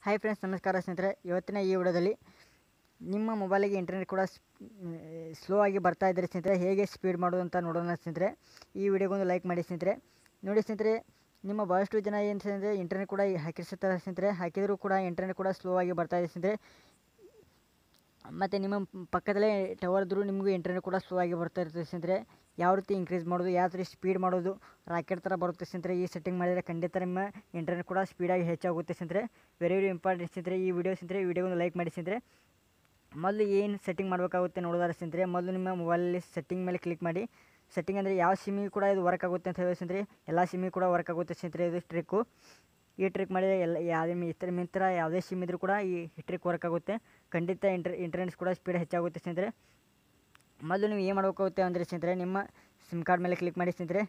hi friends ನಮಸ್ಕಾರ ಸ್ನೇಹಿತರೆ ಇವತ್ತಿನ ಈ ವಿಡಿಯೋದಲ್ಲಿ ನಿಮ್ಮ ಮೊಬೈಲಿಗೆ ಇಂಟರ್ನೆಟ್ ಕೂಡ ಸ್ಲೋ ಆಗಿ ಬರ್ತಾ ಇದ್ದರೆ ಸ್ನೇಹಿತರೆ ಹೇಗೆ ಸ್ಪೀಡ್ ಮಾಡೋದು ಅಂತ ನೋಡೋಣ ಸ್ನೇಹಿತರೆ ಈ ವಿಡಿಯೋಗೊಂದು ಲೈಕ್ ಮಾಡಿ ಸ್ನೇಹಿತರೆ ನೋಡಿ ಸ್ನೇಹಿತರೆ ನಿಮ್ಮ ಭಾಳಷ್ಟು ಜನ ಏನು ಸ್ನೇಹಿತರೆ ಇಂಟರ್ನೆಟ್ ಕೂಡ ಹಾಕಿರ್ತಾರೆ ಸ್ನೇಹಿತರೆ ಹಾಕಿದರೂ ಕೂಡ ಇಂಟರ್ನೆಟ್ ಕೂಡ ಸ್ಲೋ ಆಗಿ ಬರ್ತಾ ಇದೆ ಸ್ನೇಹಿತರೆ ಮತ್ತು ನಿಮ್ಮ ಪಕ್ಕದಲ್ಲೇ ಟವರ್ ಇದ್ದರೂ ನಿಮಗೂ ಇಂಟರ್ನೆಟ್ ಕೂಡ ಸ್ಲೋ ಆಗಿ ಬರ್ತಾ ಇರ್ತದೆ ಸ್ನೇಹಿತರೆ ಯಾವ ರೀತಿ ಇನ್ಕ್ರೀಸ್ ಮಾಡೋದು ಯಾವ ರೀತಿ ಸ್ಪೀಡ್ ಮಾಡೋದು ರಾಕೆಟ್ ಥರ ಬರುತ್ತೆ ಸ್ನೇಹಿತರೆ ಈ ಸೆಟ್ಟಿಂಗ್ ಮಾಡಿದರೆ ಖಂಡಿತ ನಿಮ್ಮ ಇಂಟರ್ನೆಟ್ ಕೂಡ ಸ್ಪೀಡಾಗಿ ಹೆಚ್ಚಾಗುತ್ತೆ ಸ್ನೇಹಿತರೆ ವೆರಿ ವೆರಿ ಇಂಪಾರ್ಟೆಂಟ್ ಸ್ನೇಹಿತರೆ ಈ ವಿಡಿಯೋ ಸ್ನೇಹಿತರೆ ಈ ವಿಡಿಯೋಗೊಂದು ಲೈಕ್ ಮಾಡಿ ಸ್ನೇಹಿತರೆ ಮೊದಲು ಏನು ಸೆಟ್ಟಿಂಗ್ ಮಾಡಬೇಕಾಗುತ್ತೆ ನೋಡೋದಾರೆ ಸ್ನೇಹಿತರೆ ಮೊದಲು ನಿಮ್ಮ ಮೊಬೈಲಲ್ಲಿ ಸೆಟ್ಟಿಂಗ್ ಮೇಲೆ ಕ್ಲಿಕ್ ಮಾಡಿ ಸೆಟ್ಟಿಂಗ್ ಅಂದರೆ ಯಾವ ಸಿಮ್ಮಿಗೆ ಕೂಡ ಇದು ವರ್ಕ್ ಆಗುತ್ತೆ ಅಂತ ಹೇಳಿ ಸ್ನೇಹಿತರೆ ಎಲ್ಲ ಸಿಮ್ಮಿಗೆ ಕೂಡ ವರ್ಕ್ ಆಗುತ್ತೆ ಸ್ನೇಹಿತರೆ ಇದು ಟ್ರಿಕ್ಕು ಈ ಟ್ರಿಕ್ ಮಾಡಿದರೆ ಎಲ್ಲ ಯಾವುದೇ ಮಿ- ಇತರ ಮಿತ್ರ ಯಾವುದೇ ಸಿಮ್ ಇದ್ರೂ ಕೂಡ ಈ ಟ್ರಿಕ್ ವರ್ಕ್ ಆಗುತ್ತೆ ಖಂಡಿತ ಇಂಟರ್ ಇಂಟರ್ನೆಟ್ ಕೂಡ ಸ್ಪೀಡ್ ಹೆಚ್ಚಾಗುತ್ತೆ ಸ್ನೇಹಿತರೆ ಮೊದಲು ನೀವು ಏನು ಮಾಡಬೇಕಾಗುತ್ತೆ ಅಂದರೆ ಸ್ನೇಹಿತರೆ ನಿಮ್ಮ ಸಿಮ್ ಕಾರ್ಡ್ ಮೇಲೆ ಕ್ಲಿಕ್ ಮಾಡಿ ಸ್ನೇಹಿತರೆ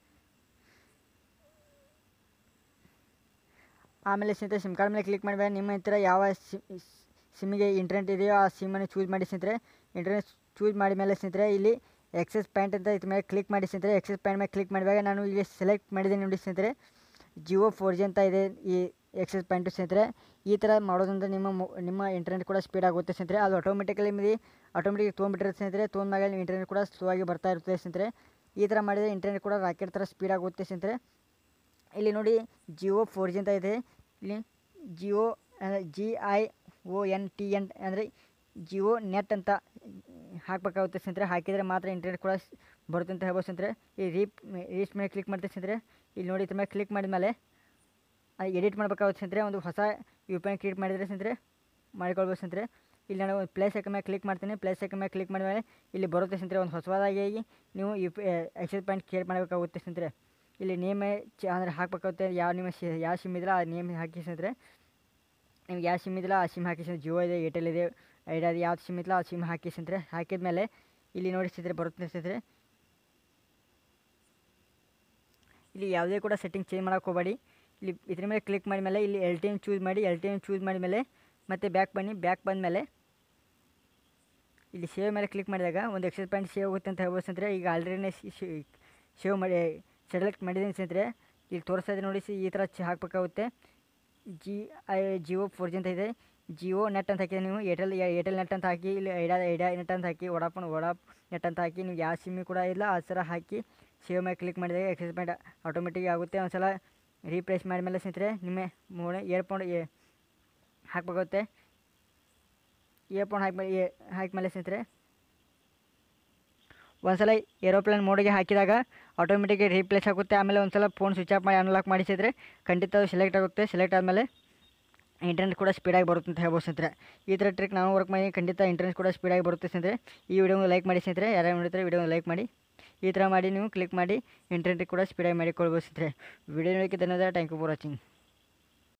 ಆಮೇಲೆ ಸ್ನೇಹಿತರೆ ಸಿಮ್ ಕಾರ್ಡ್ ಮೇಲೆ ಕ್ಲಿಕ್ ಮಾಡಿದಾಗ ನಿಮ್ಮ ಹತ್ರ ಯಾವ ಸಿಮ್ಮಿಗೆ ಇಂಟರ್ನೆಟ್ ಇದೆಯೋ ಆ ಸಿಮ್ಮನ್ನು ಚೂಸ್ ಮಾಡಿ ಸ್ನೇಹಿತರೆ ಇಂಟರ್ನೆಟ್ ಚೂಸ್ ಮಾಡಿದ ಮೇಲೆ ಸ್ನೇಹಿತರೆ ಇಲ್ಲಿ ಎಕ್ಸೆಸ್ ಪ್ಯಾಂಟ್ ಅಂತ ಇದ್ರ ಮೇಲೆ ಕ್ಲಿಕ್ ಮಾಡಿ ಸ್ನೇಹಿತರೆ ಎಕ್ಸೆಸ್ ಪ್ಯಾಂಟ್ ಮೇಲೆ ಕ್ಲಿಕ್ ಮಾಡಿದಾಗ ನಾನು ಇಲ್ಲಿ ಸೆಲೆಕ್ಟ್ ಮಾಡಿದ್ದೀನಿ ನೋಡಿ ಸ್ನೇಹಿತರೆ ಜಿಯೋ ಫೋರ್ ಜಿ ಅಂತ ಇದೆ ಈ ಎಕ್ಸೆಸ್ ಪ್ಯಾಂಟು ಸ್ನೇಹಿತರೆ ಈ ಥರ ಮಾಡೋದ್ರಿಂದ ನಿಮ್ಮ ಮೊ ನಿಮ್ಮ ಇಂಟರ್ನೆಟ್ ಕೂಡ ಸ್ಪೀಡ್ ಆಗುತ್ತೆ ಸ್ನೇಹಿತರೆ ಅದು ಆಟೋಮೆಟಿಕಲಿ ನಿಮಗೆ ಆಟೋಮೆಟಿಕ್ ತೊಗೊಂಡ್ಬಿಟ್ಟಿರುತ್ತೆ ಸ್ನೇಹಿತರೆ ತೊಗೊಂಡಾಗ ನಿಮ್ಮ ಇಂಟರ್ನೆಟ್ ಕೂಡ ಸ್ಲೋ ಆಗಿ ಬರ್ತಾ ಇರುತ್ತೆ ಸ್ನೇಹಿತರೆ ಈ ಥರ ಮಾಡಿದರೆ ಇಂಟರ್ನೆಟ್ ಕೂಡ ರಾಕೆಟ್ ಥರ ಸ್ಪೀಡ್ ಆಗುತ್ತೆ ಸ್ನೇಹಿತರೆ ಇಲ್ಲಿ ನೋಡಿ ಜಿಯೋ ಫೋರ್ ಜಿ ಅಂತ ಇದೆ ಇಲ್ಲಿ Jio G I O N T N ಅಂದರೆ ಜಿಯೋ ನೆಟ್ ಅಂತ ಹಾಕಬೇಕಾಗುತ್ತೆ ಸ್ನೇಹಿತರೆ ಹಾಕಿದರೆ ಮಾತ್ರ ಇಂಟರ್ನೆಟ್ ಕೂಡ ಸ್- ಬರುತ್ತೆ ಅಂತ ಹೇಳ್ಬೋದು ಸ್ನೇಹಿತರೆ ಈ ರೀಪ್ ರೀಸ್ಟ್ ಮೇಲೆ ಕ್ಲಿಕ್ ಮಾಡ್ತೀವಿ ಸ್ನೇಹಿತರೆ ಇಲ್ಲಿ ನೋಡಿ ಇದ್ರ ಮೇಲೆ ಕ್ಲಿಕ್ ಮಾಡಿದ್ಮೇಲೆ ಎಡಿಟ್ ಮಾಡಬೇಕಾಗುತ್ತೆ ಸ್ನೇಹಿತರೆ ಒಂದು ಹೊಸ ಯು ಪಿ ಐ ಕ್ರಿಯೇಟ್ ಮಾಡಿದರೆ ಸ್ನೇಹಿತರೆ ಮಾಡಿಕೊಳ್ಬೋದು ಸ್ನೇಹಿತರೆ ಇಲ್ಲಿ ನಾನು ಒಂದು ಪ್ಲೇಸ್ ಐಕನ್ ಮೇಲೆ ಕ್ಲಿಕ್ ಮಾಡ್ತೀನಿ ಪ್ಲೇಸ್ ಐಕನ್ ಮೇಲೆ ಕ್ಲಿಕ್ ಮಾಡಿದ್ಮೇಲೆ ಇಲ್ಲಿ ಬರುತ್ತೆ ಸ್ನೇಹಿತರೆ ಒಂದು ಹೊಸದಾಗಿ ನೀವು U P access point create ಮಾಡಬೇಕಾಗುತ್ತೆ ಸ್ನೇಹಿತರೆ ಇಲ್ಲಿ ನೇಮ್ ಚ ಅಂದರೆ ಹಾಕಬೇಕಾಗುತ್ತೆ ಯಾವ ನಿಮ್ಮ ಶಿ ಯಾವ ಸಿಮ್ ಇದ್ರೆ ಆ ನೇಮ್ ಹಾಕಿ ಸ್ನೇಹಿತರೆ ನಿಮ್ಗೆ ಯಾವ ಸಿಮ್ ಇದಿಲ್ಲ ಆ ಸಿಮ್ ಹಾಕಿ ಸ್ನೇಹಿತರೆ ಜಿಯೋ ಇದೆ ಏರ್ಟೆಲ್ ಇದೆ ಐಡಿಯಾ ಇದೆ ಯಾವ್ದು ಸಿಮ್ ಇಲ್ಲ ಆ ಸಿಮ್ ಹಾಕಿ ಸ್ನೇಹಿತರೆ ಹಾಕಿದ್ಮೇಲೆ ಇಲ್ಲಿ ನೋಡಿ ಸ್ನೇಹಿತರೆ ಬರುತ್ತೆ ಸ್ನೇಹಿತರೆ ಇಲ್ಲಿ ಯಾವುದೇ ಕೂಡ ಸೆಟ್ಟಿಂಗ್ ಚೇಂಜ್ ಮಾಡೋಕೆ ಹೋಗಬೇಡಿ ಇಲ್ಲಿ ಇದ್ರ ಮೇಲೆ ಕ್ಲಿಕ್ ಮಾಡಿದ್ಮೇಲೆ ಇಲ್ಲಿ ಎಲ್ ಟಿ ಎಮ್ ಚೂಸ್ ಮಾಡಿ ಎಲ್ ಟಿ ಎಮ್ ಚೂಸ್ ಮಾಡಿದ್ಮೇಲೆ ಮತ್ತೆ ಬ್ಯಾಕ್ ಬನ್ನಿ ಬ್ಯಾಕ್ ಬಂದಮೇಲೆ ಇಲ್ಲಿ ಸೇವ್ ಮೇಲೆ ಕ್ಲಿಕ್ ಮಾಡಿದಾಗ ಒಂದು ಎಕ್ಸೆಸ್ ಪಾಯಿಂಟ್ ಸೇವ್ ಆಗುತ್ತೆ ಅಂತ ಹೇಳ್ಬೋದು ಸ್ನೇಹಿತರೆ ಈಗ ಆಲ್ರೆಡಿ ಸೇವ್ ಮಾಡಿ ಸೆಲೆಕ್ಟ್ ಮಾಡಿದ್ದೀನಿ ಸ್ನೇಹಿತರೆ ಇಲ್ಲಿ ತೋರಿಸ್ತಾ ಇದೆ ನೋಡಿ ಸಿ ಈ ಥರ ಚ ಹಾಕಬೇಕಾಗುತ್ತೆ G I Jio four G ಅಂತ ಇದೆ ಜಿಯೋ ನೆಟ್ ಅಂತ ಹಾಕಿದ್ರೆ ನೀವು ಏರ್ಟೆಲ್ ಏರ್ಟೆಲ್ ನೆಟ್ ಅಂತ ಹಾಕಿ ಇಲ್ಲಿ ಐಡಾ ಐಡಾ ನೆಟ್ ಅಂತ ಹಾಕಿ ವಡಾಫೋನ್ ವಡಾಪ್ ನೆಟ್ ಅಂತ ಹಾಕಿ ನೀವು ಯಾವ ಸಿಮ್ಮಿ ಕೂಡ ಇಲ್ಲ ಆ ಥರ ಹಾಕಿ ಸೇವ್ ಮೇಲೆ ಕ್ಲಿಕ್ ಮಾಡಿದಾಗ ಎಕ್ಸೆಸ್ ಪಾಯಿಂಟ್ ಆಟೋಮೆಟಿಕ್ ಆಗುತ್ತೆ ಒಂದು ಸಲ ರೀಪ್ಲೇಸ್ ಮಾಡಿದ್ಮೇಲೆ ಸ್ನೇಹಿತರೆ ನಿಮ್ಮ ಮೋಡ ಇಯರ್ಫೋನ್ ಹಾಕಬೇಕಾಗುತ್ತೆ ಇಯರ್ಫೋನ್ ಹಾಕಿ ಹಾಕಿದ್ಮೇಲೆ ಸ್ನೇಹಿತರೆ ಒಂದ್ಸಲ ಏರೋಪ್ಲೇನ್ ಮೋಡಿಗೆ ಹಾಕಿದಾಗ ಆಟೋಮೆಟಿಕ್ ರೀಪ್ಲೇಸ್ ಆಗುತ್ತೆ ಆಮೇಲೆ ಒಂದ್ಸಲ ಫೋನ್ ಸ್ವಿಚ್ ಆಫ್ ಮಾಡಿ ಅನ್ಲಾಕ್ ಮಾಡಿಸಿದ್ರೆ ಖಂಡಿತ ಅದು ಸೆಲೆಕ್ಟ್ ಆಗುತ್ತೆ ಸೆಲೆಕ್ಟ್ ಆದಮೇಲೆ ಇಂಟರ್ನೆಟ್ ಕೂಡ ಸ್ಪೀಡಾಗಿ ಬರುತ್ತೆ ಅಂತ ಹೇಳ್ಬೋದು ಸ್ನೇಹಿತರೆ ಈ ಥರ ಟ್ರಿಕ್ ನಾವು ವರ್ಕ್ ಮಾಡಿ ಖಂಡಿತ ಇಂಟರ್ನೆಟ್ ಕೂಡ ಸ್ಪೀಡಾಗಿ ಬರುತ್ತೆ ಸ್ನೇಹಿತರೆ ಈ ವಿಡಿಯೋನ ಲೈಕ್ ಮಾಡಿ ಸ್ನೇಹಿತರೆ ಯಾರ್ಯಾರು ನೋಡಿದ್ರೆ ವಿಡಿಯೋನ ಲೈಕ್ ಮಾಡಿ ಈ ಥರ ಮಾಡಿ ನೀವು ಕ್ಲಿಕ್ ಮಾಡಿ ಇಂಟರ್ನೆಟ್ ಕೂಡ ಸ್ಪೀಡಾಗಿ ಮಾಡಿಕೊಳ್ಬೋದು ಸ್ನೇಹಿತರೆ ವಿಡಿಯೋ ನೋಡೋಕ್ಕೆ ಧನ್ಯವಾದ ಥ್ಯಾಂಕ್ ಯು ಫಾರ್ ವಾಚಿಂಗ್